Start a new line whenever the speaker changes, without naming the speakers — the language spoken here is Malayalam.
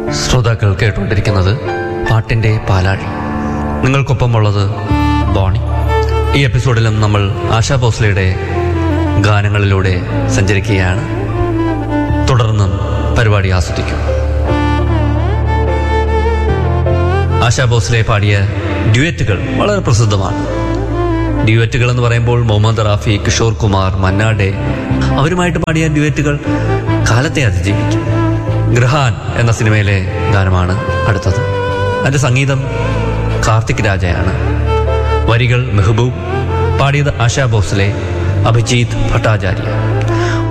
ശ്രോതാക്കൾ കേട്ടുകൊണ്ടിരിക്കുന്നത് പാട്ടിന്റെ പാലാഴി നിങ്ങൾക്കൊപ്പമുള്ളത് ബോണി ഈ എപ്പിസോഡിലും നമ്മൾ ആശാ ഭോസ്ലയുടെ ഗാനങ്ങളിലൂടെ സഞ്ചരിക്കുകയാണ് തുടർന്നും പരിപാടി ആസ്വദിക്കും ആശാ ഭോസ്ലെ പാടിയ ഡ്യുവറ്റുകൾ വളരെ പ്രസിദ്ധമാണ് ഡ്യുവറ്റുകൾ എന്ന് പറയുമ്പോൾ മുഹമ്മദ് റാഫി കിഷോർ കുമാർ മന്നാഡെ അവരുമായിട്ട് പാടിയ ഡ്യുവറ്റുകൾ കാലത്തെ അതിജീവിക്കും ഗ്രഹാൻ എന്ന സിനിമയിലെ ഗാനമാണ് അടുത്തത് അതിന്റെ സംഗീതം കാർത്തിക് രാജയാണ് വരികൾ മെഹബൂബ് പാടിയത് ആശാ ഭോസ്ലെ അഭിജീത് ഭട്ടാചാര്യ